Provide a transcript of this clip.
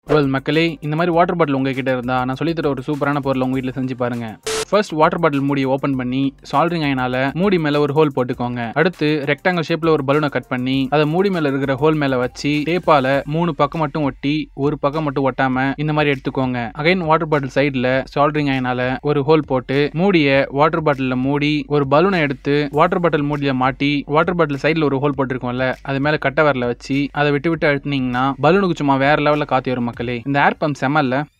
well மக்களே இந்த மாதிரி வாட்டர் பாட்டில் உங்ககிட்ட இருந்தா நான் சொல்லித் தர ஒரு சூப்பரான பொருள் உங்க வீட்டில் செஞ்சு பாருங்க ஃபர்ஸ்ட் வாட்டர் பாட்டில் மூடியை ஓப்பன் பண்ணி சால்ட்ரிங் அயனால மூடி மேல ஒரு ஹோல் போட்டுக்கோங்க அடுத்து ரெக்டாங்கிள் ஷேப்ல ஒரு பலூனை கட் பண்ணி அதை மூடி மேல இருக்கிற ஹோல் மேல வச்சு டேப்பால மூணு பக்கம் மட்டும் ஒட்டி ஒரு பக்கம் மட்டும் ஒட்டாம இந்த மாதிரி எடுத்துக்கோங்க அகைன் வாட்டர் பாட்டில் சைடுல சால்ட்ரிங் அயனால ஒரு ஹோல் போட்டு மூடிய வாட்டர் பாட்டில மூடி ஒரு பலூனை எடுத்து வாட்டர் பாட்டில் மூடியில மாட்டி வாட்டர் பாட்டில் சைடுல ஒரு ஹோல் போட்டிருக்கோம்ல அது மேல கட்ட வரல வச்சு அதை விட்டு விட்டு அழுத்தினீங்கன்னா பலூனுக்கு சும்மா வேற லெவல்ல காத்தி வரும் மக்களே இந்த ஏர் பம்ப் செம்மல்ல